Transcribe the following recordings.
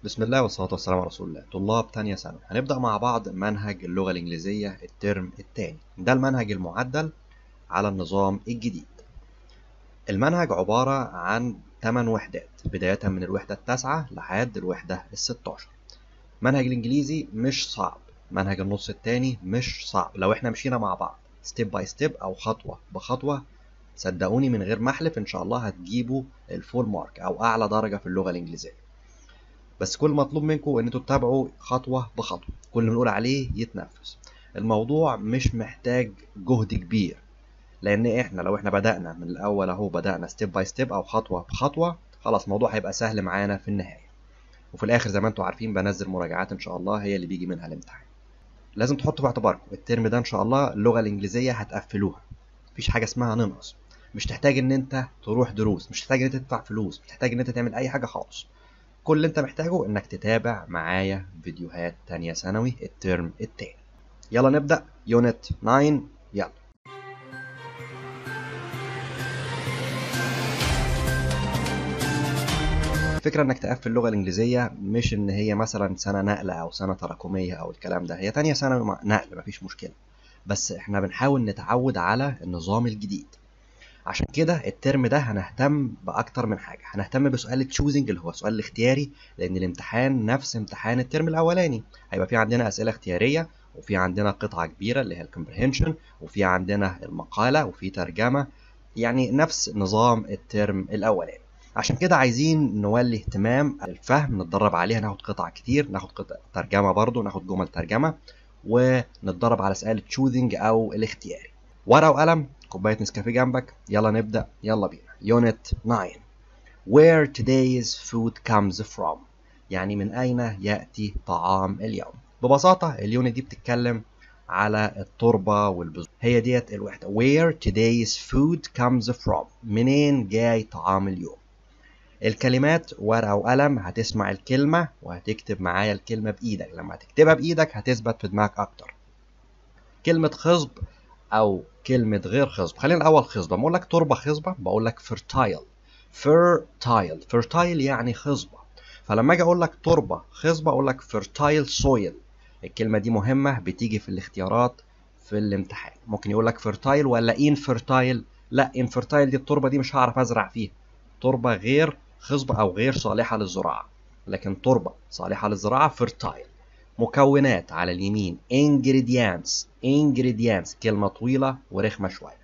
بسم الله والصلاة والسلام على رسول الله طلاب تانية ثانوي هنبدأ مع بعض منهج اللغة الإنجليزية الترم التاني ده المنهج المعدل على النظام الجديد المنهج عبارة عن 8 وحدات بداية من الوحدة التاسعة لحد الوحدة الستاشر منهج الإنجليزي مش صعب منهج النص التاني مش صعب لو احنا مشينا مع بعض ستيب باي ستيب أو خطوة بخطوة صدقوني من غير ما احلف ان شاء الله هتجيبوا الفول مارك او اعلى درجة في اللغة الانجليزية بس كل مطلوب منكم ان انتوا تتابعوا خطوة بخطوة كل اللي بنقول عليه يتنفذ الموضوع مش محتاج جهد كبير لان احنا لو احنا بدأنا من الاول اهو بدأنا ستيب باي ستيب او خطوة بخطوة خلاص الموضوع هيبقى سهل معانا في النهاية وفي الاخر زي ما انتوا عارفين بنزل مراجعات ان شاء الله هي اللي بيجي منها الامتحان لازم تحطوا في اعتباركم الترم ده ان شاء الله اللغة الانجليزية هتقفلوها مفيش حاجة اسمها ننقص مش تحتاج ان انت تروح دروس مش تحتاج ان انت تدفع فلوس مش تحتاج ان انت تعمل اي حاجه خالص كل اللي انت محتاجه انك تتابع معايا فيديوهات تانية ثانوي الترم التاني يلا نبدا يونت 9 يلا الفكرة انك تقفل اللغة الانجليزية مش ان هي مثلا سنة نقلة او سنة تراكمية او الكلام ده هي تانية ثانوي نقل مفيش مشكلة بس احنا بنحاول نتعود على النظام الجديد عشان كده الترم ده هنهتم باكتر من حاجه هنهتم بسؤال التشوزنج اللي هو السؤال الاختياري لان الامتحان نفس امتحان الترم الاولاني هيبقى في عندنا اسئله اختياريه وفي عندنا قطعه كبيره اللي هي الكومبريهنشن وفي عندنا المقاله وفي ترجمه يعني نفس نظام الترم الاولاني عشان كده عايزين نولي اهتمام الفهم نتدرب عليها ناخد قطع كتير ناخد قطع ترجمه برضو ناخد جمل ترجمه ونتدرب على سؤال التشوزنج او الاختياري ورقه وقلم كوباية نسكافيه جنبك يلا نبدأ يلا بينا يونت 9 Where today's food comes from يعني من أين يأتي طعام اليوم ببساطة اليونت دي بتتكلم على التربة والبذور هي ديت الوحدة Where today's food comes from منين جاي طعام اليوم الكلمات ورقة وقلم هتسمع الكلمة وهتكتب معايا الكلمة بإيدك لما هتكتبها بإيدك هتثبت في دماغك أكتر كلمة خصب او كلمه غير خصبه خلينا الاول خصبه بقول لك تربه خصبه بقول لك fertile fertile fertile يعني خصبه فلما اجي اقول لك تربه خصبه اقول لك fertile soil الكلمه دي مهمه بتيجي في الاختيارات في الامتحان ممكن يقول لك fertile ولا infertile لا infertile دي التربه دي مش هعرف ازرع فيها تربه غير خصبه او غير صالحه للزراعه لكن تربه صالحه للزراعه fertile مكونات على اليمين ingredients ingredients كلمة طويلة ورخمة شوية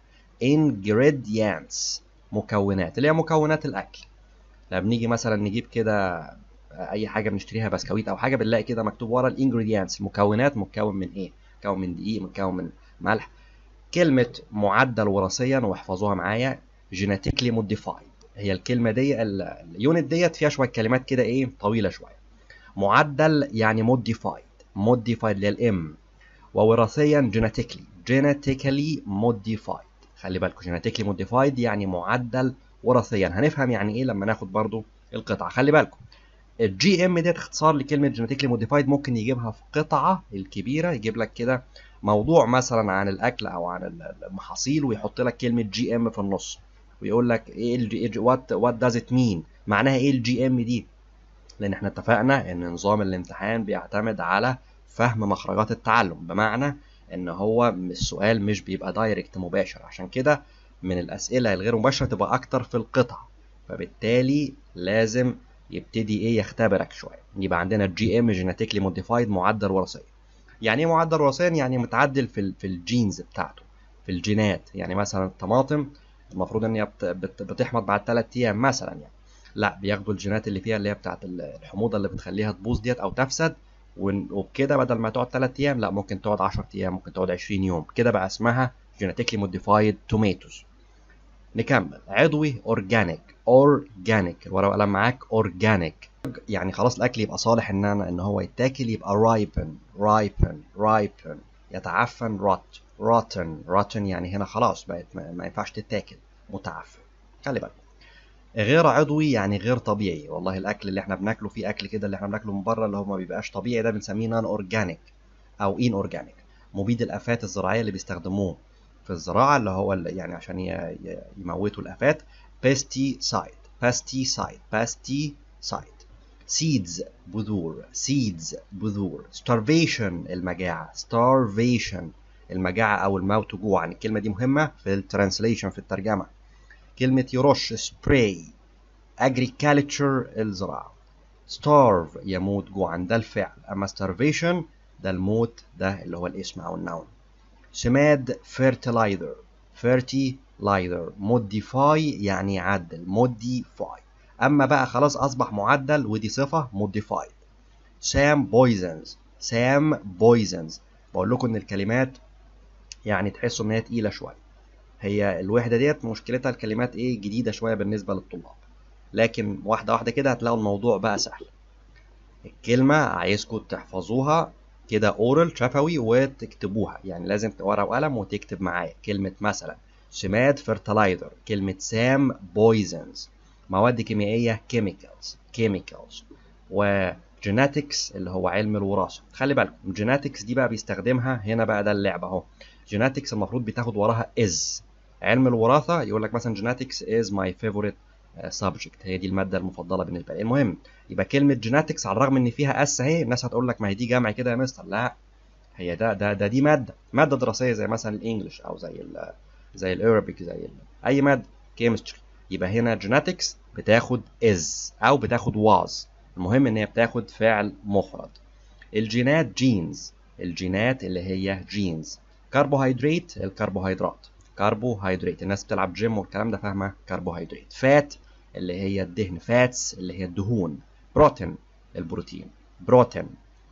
ingredients مكونات اللي هي مكونات الأكل لما بنيجي مثلا نجيب كده أي حاجة بنشتريها بسكويت أو حاجة بنلاقي كده مكتوب ورا الانجريدينتس مكونات مكون من إيه؟ مكون من دقيق مكون من ملح كلمة معدل وراثيا واحفظوها معايا genetically modified هي الكلمة دي اليونت ديت فيها شوية كلمات كده إيه طويلة شوية معدل يعني modified modified اللي هي الام ووراثيا genetically genetically modified خلي بالكم genetically modified يعني معدل وراثيا هنفهم يعني ايه لما ناخد برضو القطعه خلي بالكم الجي ام ديت اختصار لكلمه genetically modified ممكن يجيبها في قطعه الكبيره يجيب لك كده موضوع مثلا عن الاكل او عن المحاصيل ويحط لك كلمه جي ام في النص ويقول لك ايه وات وات داز ات مين معناها ايه الجي ام دي لان احنا اتفقنا ان نظام الامتحان بيعتمد على فهم مخرجات التعلم بمعنى ان هو السؤال مش بيبقى دايركت مباشر عشان كده من الاسئله الغير مباشره تبقى اكتر في القطع فبالتالي لازم يبتدي ايه يختبرك شويه يبقى عندنا الجي ام جينيتيكلي موديفايد معدل وراثيا يعني ايه معدل وراثيا يعني متعدل في في الجينز بتاعته في الجينات يعني مثلا الطماطم المفروض ان هي بتحمض بعد 3 ايام مثلا يعني لا بياخدوا الجينات اللي فيها اللي هي بتاعت الحموضه اللي بتخليها تبوظ ديت او تفسد وبكده بدل ما تقعد 3 ايام لا ممكن تقعد 10 ايام ممكن تقعد 20 يوم كده بقى اسمها genetically modified tomatoes نكمل عضوي اورجانيك اورجانيك الورقه وقلم معاك اورجانيك يعني خلاص الاكل يبقى صالح ان انا ان هو يتاكل يبقى ripen ripen ripen يتعفن rot rotten rotten يعني هنا خلاص بقت ما, ما ينفعش تتاكل متعفن خلي بالك غير عضوي يعني غير طبيعي والله الاكل اللي احنا بناكله فيه اكل كده اللي احنا بناكله من بره اللي هو ما بيبقاش طبيعي ده بنسميه نون اورجانيك او ان اورجانيك مبيد الافات الزراعيه اللي بيستخدموه في الزراعه اللي هو اللي يعني عشان يموتوا الافات بيستيسايد بيستيسايد بيستيسايد seeds بذور seeds بذور starvation المجاعة starvation المجاعة أو الموت جوعا الكلمة دي مهمة في الترانسليشن في الترجمة كلمة يرش spray agriculture الزراعة starve يموت جوعا ده الفعل أما starvation ده الموت ده اللي هو الاسم أو النون سماد fertilizer fertilizer modify يعني يعدل modify أما بقى خلاص أصبح معدل ودي صفة modified سام poisons سام poisons بقول لكم إن الكلمات يعني تحسوا إن هي تقيلة شوية هي الوحدة ديت مشكلتها الكلمات إيه جديدة شوية بالنسبة للطلاب لكن واحدة واحدة كده هتلاقوا الموضوع بقى سهل الكلمة عايزكم تحفظوها كده اورال شفوي وتكتبوها يعني لازم ورقة وقلم وتكتب معايا كلمة مثلا سماد fertilizer كلمة سام poisons مواد كيميائية chemicals chemicals وجيناتكس اللي هو علم الوراثة خلي بالكم الجيناتكس دي بقى بيستخدمها هنا بقى ده اللعبة اهو جيناتكس المفروض بتاخد وراها is علم الوراثة يقول لك مثلا جيناتكس is my favorite subject هي دي المادة المفضلة بالنسبة لي المهم يبقى كلمة جيناتكس على الرغم ان فيها اس اهي الناس هتقول لك ما هي دي جمع كده يا مستر لا هي ده ده ده دي مادة مادة دراسية زي مثلا الانجليش او زي ال زي الارابيك زي ال اي مادة كيمستري يبقى هنا جيناتكس بتاخد is او بتاخد was المهم ان هي بتاخد فعل مفرد الجينات جينز الجينات اللي هي جينز كربوهيدرات الكربوهيدرات كربوهيدرات الناس بتلعب جيم والكلام ده فاهمه كربوهيدرات فات اللي هي الدهن فاتس اللي هي الدهون بروتين البروتين بروتين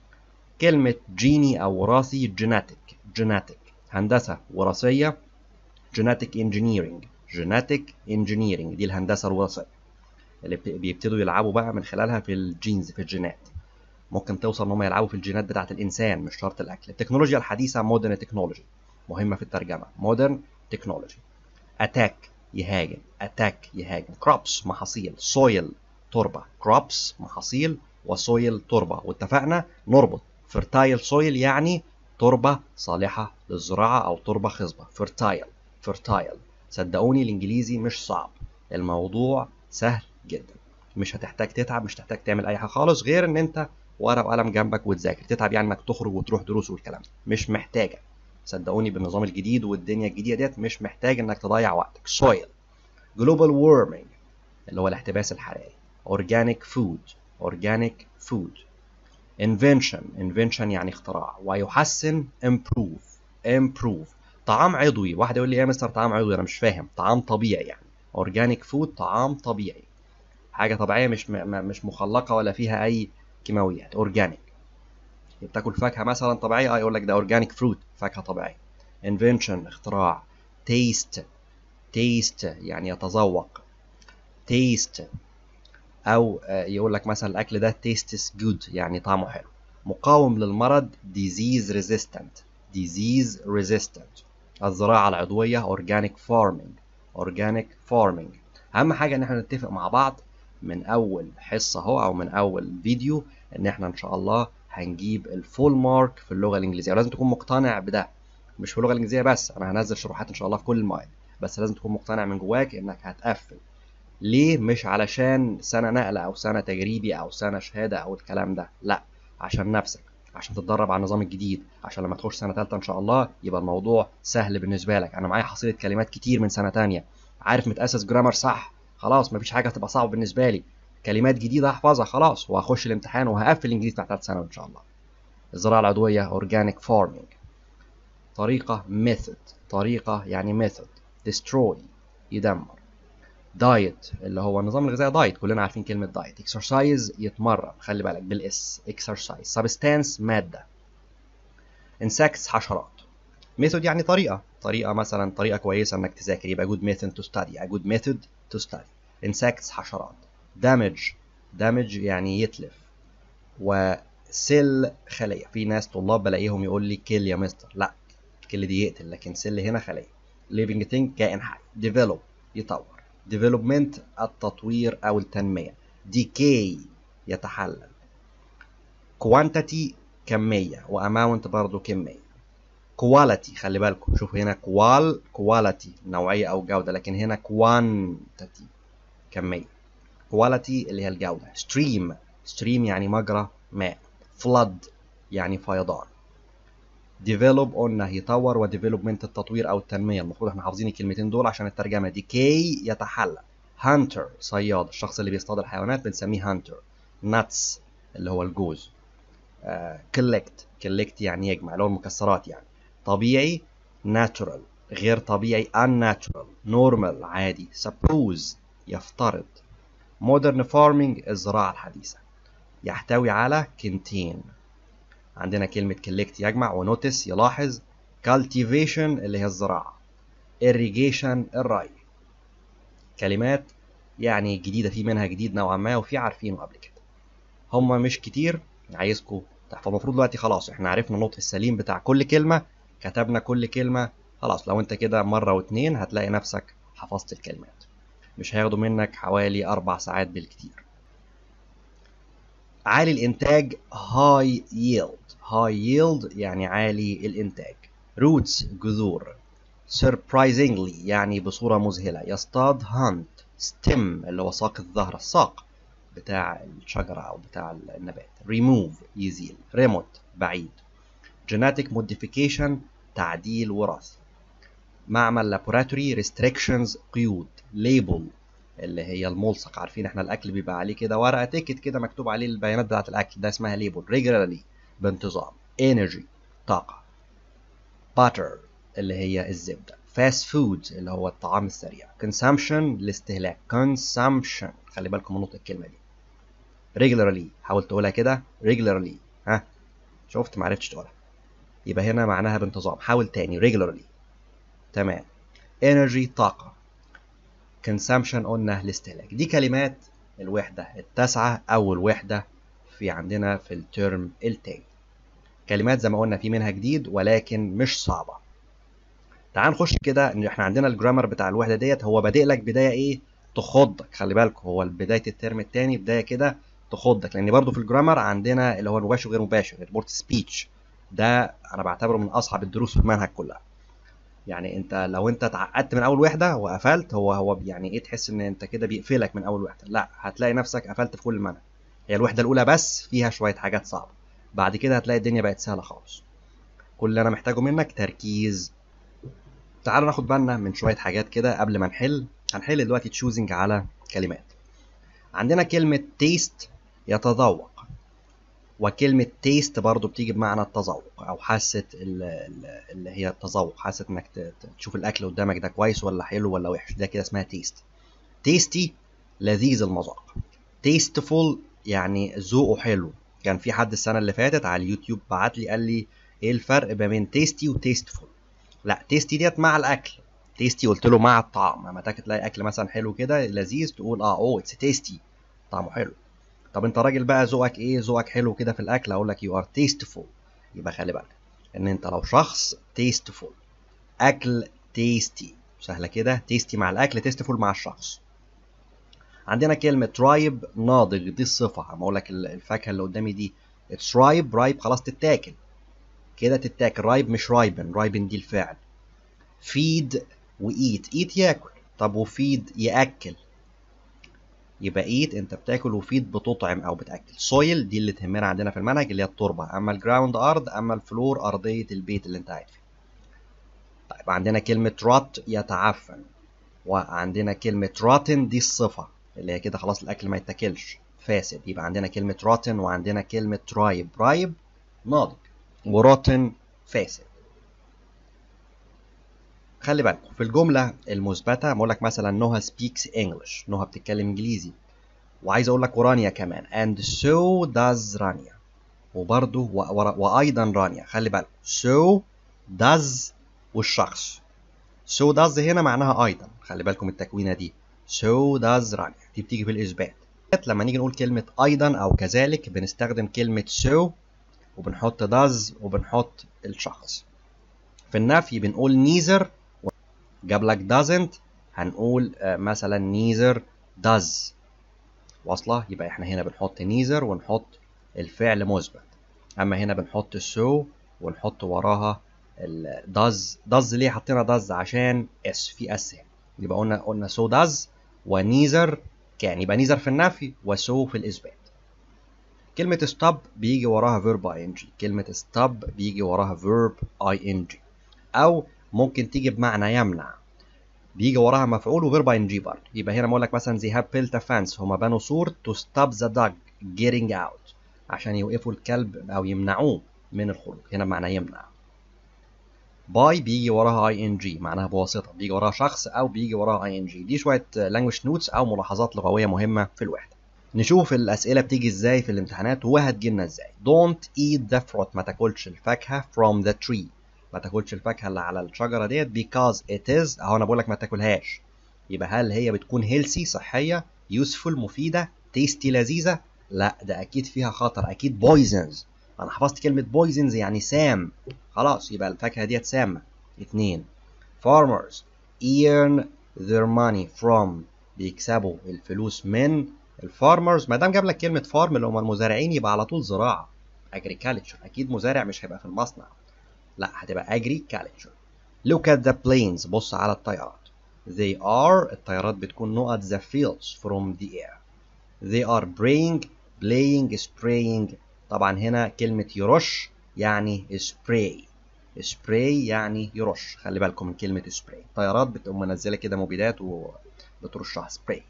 كلمة جيني أو وراثي جيناتيك جيناتيك هندسة وراثية جيناتيك انجينيرنج جيناتيك انجينيرنج دي الهندسة الوراثية اللي بيبتدوا يلعبوا بقى من خلالها في الجينز في الجينات ممكن توصل ان هم يلعبوا في الجينات بتاعة الانسان مش شرط الاكل التكنولوجيا الحديثة مودرن تكنولوجي مهمة في الترجمة مودرن تكنولوجي اتاك يهاجم اتاك يهاجم كروبس محاصيل سويل تربة كروبس محاصيل وسويل تربة واتفقنا نربط fertile سويل يعني تربة صالحة للزراعة أو تربة خصبة fertile fertile صدقوني الإنجليزي مش صعب الموضوع سهل جدا مش هتحتاج تتعب مش هتحتاج تعمل أي حاجة خالص غير إن أنت ورقة وقلم جنبك وتذاكر تتعب يعني إنك تخرج وتروح دروس والكلام ده مش محتاجة صدقوني بالنظام الجديد والدنيا الجديدة ديت مش محتاج إنك تضيع وقتك soil global warming اللي هو الاحتباس الحراري organic food organic food invention invention يعني اختراع ويحسن improve improve طعام عضوي واحد يقول لي ايه يا مستر طعام عضوي انا مش فاهم طعام طبيعي يعني organic food طعام طبيعي حاجه طبيعيه مش م- مش مخلقه ولا فيها اي كيماويات organic بتاكل فاكهه مثلا طبيعيه اه يقول لك ده organic fruit فاكهه طبيعيه invention اختراع taste taste يعني يتذوق taste او يقول لك مثلا الاكل ده tastes good يعني طعمه حلو مقاوم للمرض disease resistant disease resistant الزراعة العضوية organic farming organic farming اهم حاجة ان احنا نتفق مع بعض من اول حصة اهو او من اول فيديو ان احنا ان شاء الله هنجيب الفول مارك في اللغة الانجليزية ولازم تكون مقتنع بده مش في اللغة الانجليزية بس انا هنزل شروحات ان شاء الله في كل المواد بس لازم تكون مقتنع من جواك انك هتقفل ليه مش علشان سنة نقلة أو سنة تجريبي أو سنة شهادة أو الكلام ده لا عشان نفسك عشان تتدرب على النظام الجديد عشان لما تخش سنة تالتة إن شاء الله يبقى الموضوع سهل بالنسبة لك أنا معايا حصيلة كلمات كتير من سنة تانية عارف متأسس جرامر صح خلاص مفيش حاجة هتبقى صعبة بالنسبة لي كلمات جديدة هحفظها خلاص وهخش الامتحان وهقفل الإنجليزي بتاع تالتة ثانوي إن شاء الله الزراعة العضوية organic farming طريقة method طريقة يعني method destroy يدمر دايت اللي هو النظام الغذائي دايت كلنا عارفين كلمة دايت اكسرسايز يتمرن خلي بالك بالاس اكسرسايز سبستانس مادة انسكتس حشرات ميثود يعني طريقة طريقة مثلا طريقة كويسة انك تذاكر يبقى good method to study a good method to study insects حشرات damage damage يعني يتلف وسيل خلية في ناس طلاب بلاقيهم يقول لي كيل يا مستر لا كل دي يقتل لكن سيل هنا خلية living thing كائن حي develop يطور development التطوير أو التنمية decay يتحلل quantity كمية وamount برضو كمية quality خلي بالكم شوف هنا qual quality نوعية أو جودة لكن هنا quantity كمية quality اللي هي الجودة stream stream يعني مجرى ماء flood يعني فيضان develop قلنا يطور و development التطوير او التنميه المفروض احنا حافظين الكلمتين دول عشان الترجمه دي كي يتحلى hunter صياد الشخص اللي بيصطاد الحيوانات بنسميه hunter nuts اللي هو الجوز uh, collect collect يعني يجمع اللي هو المكسرات يعني طبيعي natural غير طبيعي unnatural normal عادي suppose يفترض modern farming الزراعة الحديثة يحتوي على contain عندنا كلمة collect يجمع ونوتس يلاحظ cultivation اللي هي الزراعة irrigation الري كلمات يعني جديدة في منها جديد نوعا ما وفي عارفينه قبل كده هما مش كتير عايزكم تحفظوا المفروض دلوقتي خلاص احنا عرفنا النطق السليم بتاع كل كلمة كتبنا كل كلمة خلاص لو انت كده مرة واتنين هتلاقي نفسك حفظت الكلمات مش هياخدوا منك حوالي أربع ساعات بالكتير عالي الإنتاج high yield high yield يعني عالي الإنتاج roots جذور surprisingly يعني بصورة مذهلة يصطاد hunt stem اللي هو ساق الظهر الساق بتاع الشجرة أو بتاع النبات remove يزيل remote بعيد genetic modification تعديل وراثي معمل laboratory restrictions قيود label اللي هي الملصق عارفين احنا الاكل بيبقى عليه كده ورقه تيكت كده مكتوب عليه البيانات بتاعه الاكل ده اسمها ليبل regularly بانتظام energy طاقه butter اللي هي الزبده fast food اللي هو الطعام السريع consumption الاستهلاك consumption خلي بالكم من نطق الكلمه دي regularly حاول تقولها كده regularly ها شفت ما عرفتش تقولها يبقى هنا معناها بانتظام حاول تاني regularly تمام energy طاقه consumption قلنا الاستهلاك دي كلمات الوحدة التاسعة أول وحدة في عندنا في الترم التاني كلمات زي ما قلنا في منها جديد ولكن مش صعبة تعال نخش كده ان احنا عندنا الجرامر بتاع الوحدة ديت هو بادئ لك بداية ايه تخضك خلي بالكم هو بداية الترم التاني بداية كده تخضك لان برضو في الجرامر عندنا اللي هو المباشر وغير مباشر ريبورت سبيتش ده انا بعتبره من اصعب الدروس في المنهج كلها يعني انت لو انت اتعقدت من اول وحده وقفلت هو هو يعني ايه تحس ان انت كده بيقفلك من اول وحده لا هتلاقي نفسك قفلت في كل المنهج هي الوحده الاولى بس فيها شويه حاجات صعبه بعد كده هتلاقي الدنيا بقت سهله خالص كل اللي انا محتاجه منك تركيز تعالوا ناخد بالنا من شويه حاجات كده قبل ما نحل هنحل دلوقتي تشوزنج على كلمات عندنا كلمه تيست يتذوق وكلمة تيست برضو بتيجي بمعنى التذوق أو حاسة اللي هي التذوق حاسة إنك تشوف الأكل قدامك ده كويس ولا حلو ولا وحش ده كده اسمها تيست تيستي لذيذ المذاق تيستفول يعني ذوقه حلو كان في حد السنة اللي فاتت على اليوتيوب بعت لي قال لي إيه الفرق ما بين تيستي وتيستفول لا تيستي ديت مع الأكل تيستي قلت له مع الطعم لما تاكل تلاقي أكل مثلا حلو كده لذيذ تقول اه اوه اتس تيستي طعمه حلو طب انت راجل بقى ذوقك ايه ذوقك حلو كده في الاكل اقول لك يو ار تيستفول يبقى خلي بالك ان انت لو شخص تيستفول اكل تيستي سهله كده تيستي مع الاكل تيستفول مع الشخص عندنا كلمة رايب ناضج دي الصفة اما اقول لك الفاكهة اللي قدامي دي اتس رايب رايب خلاص تتاكل كده تتاكل رايب مش رايبن رايبن دي الفعل فيد وايت ايت ياكل طب وفيد ياكل يبقى ايت انت بتاكل وفيد بتطعم او بتاكل سويل دي اللي تهمنا عندنا في المنهج اللي هي التربه اما الجراوند ارض اما الفلور ارضيه البيت اللي انت قاعد فيه طيب عندنا كلمه رات يتعفن وعندنا كلمه راتن دي الصفه اللي هي كده خلاص الاكل ما يتاكلش فاسد يبقى عندنا كلمه راتن وعندنا كلمه رايب رايب ناضج وراتن فاسد خلي بالكم في الجملة المثبتة بقول لك مثلا نوها speaks English نوها بتتكلم انجليزي وعايز اقول لك ورانيا كمان and so does رانيا وبرضه و... و... وايضا رانيا خلي بالك so does والشخص so does هنا معناها ايضا خلي بالكم التكوينة دي so does رانيا دي بتيجي في الاثبات لما نيجي نقول كلمة ايضا او كذلك بنستخدم كلمة so وبنحط does وبنحط الشخص في النفي بنقول neither جاب لك doesn't هنقول مثلا neither does واصلة يبقى احنا هنا بنحط neither ونحط الفعل مثبت اما هنا بنحط so ونحط وراها ال does does ليه حطينا does عشان اس في اس هنا يبقى قلنا قلنا so does و neither كان يبقى neither في النفي و so في الاثبات كلمة stop بيجي وراها verb ing كلمة stop بيجي وراها verb ing أو ممكن تيجي بمعنى يمنع بيجي وراها مفعول وفيرب ing برضه يبقى هنا بقول لك مثلا they have built a fence هما بنوا سور to stop the dog getting out عشان يوقفوا الكلب أو يمنعوه من الخروج هنا بمعنى يمنع باي بيجي وراها اي ان جي معناها بواسطه بيجي وراها شخص او بيجي وراها اي ان جي دي شويه لانجوج نوتس او ملاحظات لغويه مهمه في الوحده نشوف الاسئله بتيجي ازاي في الامتحانات وهتجي لنا ازاي don't eat the fruit ما تاكلش الفاكهه from the tree ما تاكلش الفاكهه اللي على الشجره ديت because it is اهو انا بقول لك ما تاكلهاش يبقى هل هي بتكون هيلسي صحيه يوسفول مفيده تيستي لذيذه لا ده اكيد فيها خطر اكيد بويزنز انا حفظت كلمه بويزنز يعني سام خلاص يبقى الفاكهه ديت سامه اتنين farmers earn their money from بيكسبوا الفلوس من الفارمرز ما دام جاب لك كلمه فارم اللي هم المزارعين يبقى على طول زراعه agriculture اكيد مزارع مش هيبقى في المصنع لا هتبقى agriculture look at the planes بص على الطيارات they are الطيارات بتكون نقط the fields from the air they are praying playing spraying طبعا هنا كلمة يرش يعني spray spray يعني يرش خلي بالكم من كلمة spray الطيارات بتقوم منزلة كده مبيدات وبترشها spray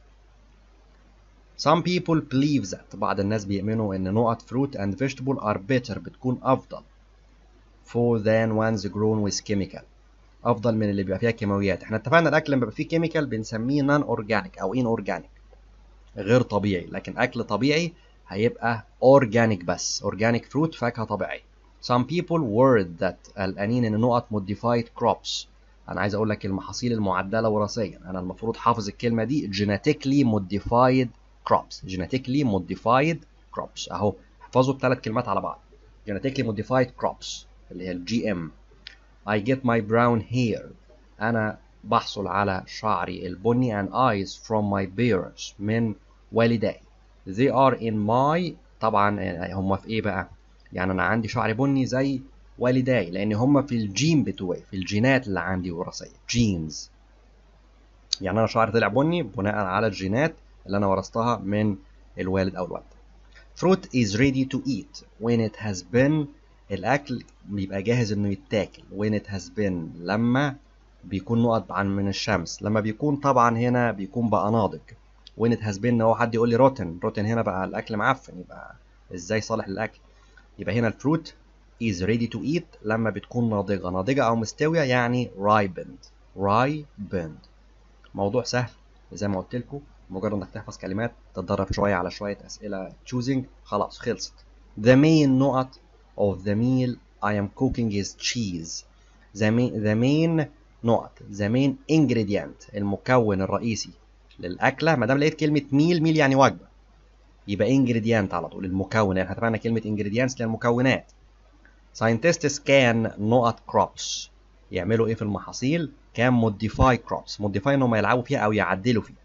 Some people believe that بعض الناس بيؤمنوا ان نقط fruit and vegetable are better بتكون افضل for than ones grown with chemical افضل من اللي بيبقى فيها كيماويات احنا اتفقنا الاكل لما بيبقى فيه كيميكال بنسميه نون اورجانيك او ان اورجانيك غير طبيعي لكن اكل طبيعي هيبقى اورجانيك بس اورجانيك فروت فاكهه طبيعيه some people word that قلقانين ان نقط modified crops انا عايز اقول لك المحاصيل المعدله وراثيا انا المفروض حافظ الكلمه دي genetically modified crops genetically modified crops اهو احفظوا الثلاث كلمات على بعض genetically modified crops اللي هي الجي ام I get my brown hair انا بحصل على شعري البني and eyes from my parents من والداي they are in my طبعا هم في ايه بقى يعني انا عندي شعر بني زي والداي لان هم في الجين بتوعي في الجينات اللي عندي وراثيه جينز يعني انا شعري طلع بني بناء على الجينات اللي انا ورثتها من الوالد او الوالده fruit is ready to eat when it has been الاكل بيبقى جاهز انه يتاكل when it has been لما بيكون نقط عن من الشمس لما بيكون طبعا هنا بيكون بقى ناضج when it has been هو حد يقول لي روتن روتن هنا بقى الاكل معفن يبقى ازاي صالح للاكل يبقى هنا الفروت is ready to eat لما بتكون ناضجه ناضجه او مستويه يعني ripened ripened موضوع سهل زي ما قلت لكم مجرد انك تحفظ كلمات تتدرب شويه على شويه اسئله choosing خلاص خلصت the main نقط of the meal I am cooking is cheese the main, the main نقط the main ingredient المكون الرئيسي للاكله ما دام لقيت كلمه ميل ميل يعني وجبه يبقى ingredient على طول المكون يعني احنا كلمه ingredients للمكونات scientists can نقط crops يعملوا ايه في المحاصيل كان modify crops modify انهم يلعبوا فيها او يعدلوا فيها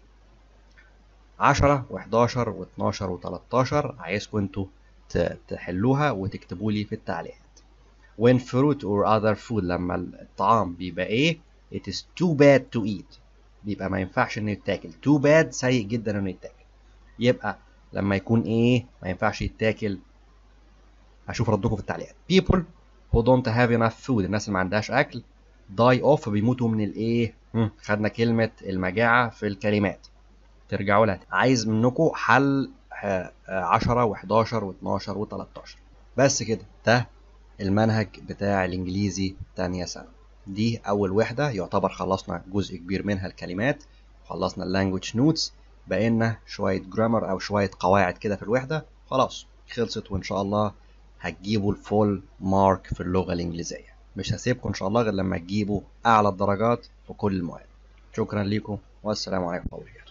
10 و11 و12 و13 عايزكم انتوا تحلوها وتكتبوا لي في التعليقات when fruit or other food لما الطعام بيبقى ايه it is too bad to eat بيبقى ما ينفعش انه يتاكل too bad سيء جدا انه يتاكل يبقى لما يكون ايه ما ينفعش يتاكل هشوف ردكم في التعليقات people who don't have enough food الناس اللي ما عندهاش اكل die off بيموتوا من الايه خدنا كلمة المجاعة في الكلمات ترجعوا لها عايز منكم حل 10 و11 و12 و13 بس كده ده المنهج بتاع الانجليزي تانية سنة دي اول وحدة يعتبر خلصنا جزء كبير منها الكلمات خلصنا اللانجوج نوتس بقينا شوية جرامر او شوية قواعد كده في الوحدة خلاص خلصت وان شاء الله هتجيبوا الفول مارك في اللغة الانجليزية مش هسيبكم ان شاء الله غير لما تجيبوا اعلى الدرجات في كل المواد شكرا لكم والسلام عليكم ورحمة الله وبركاته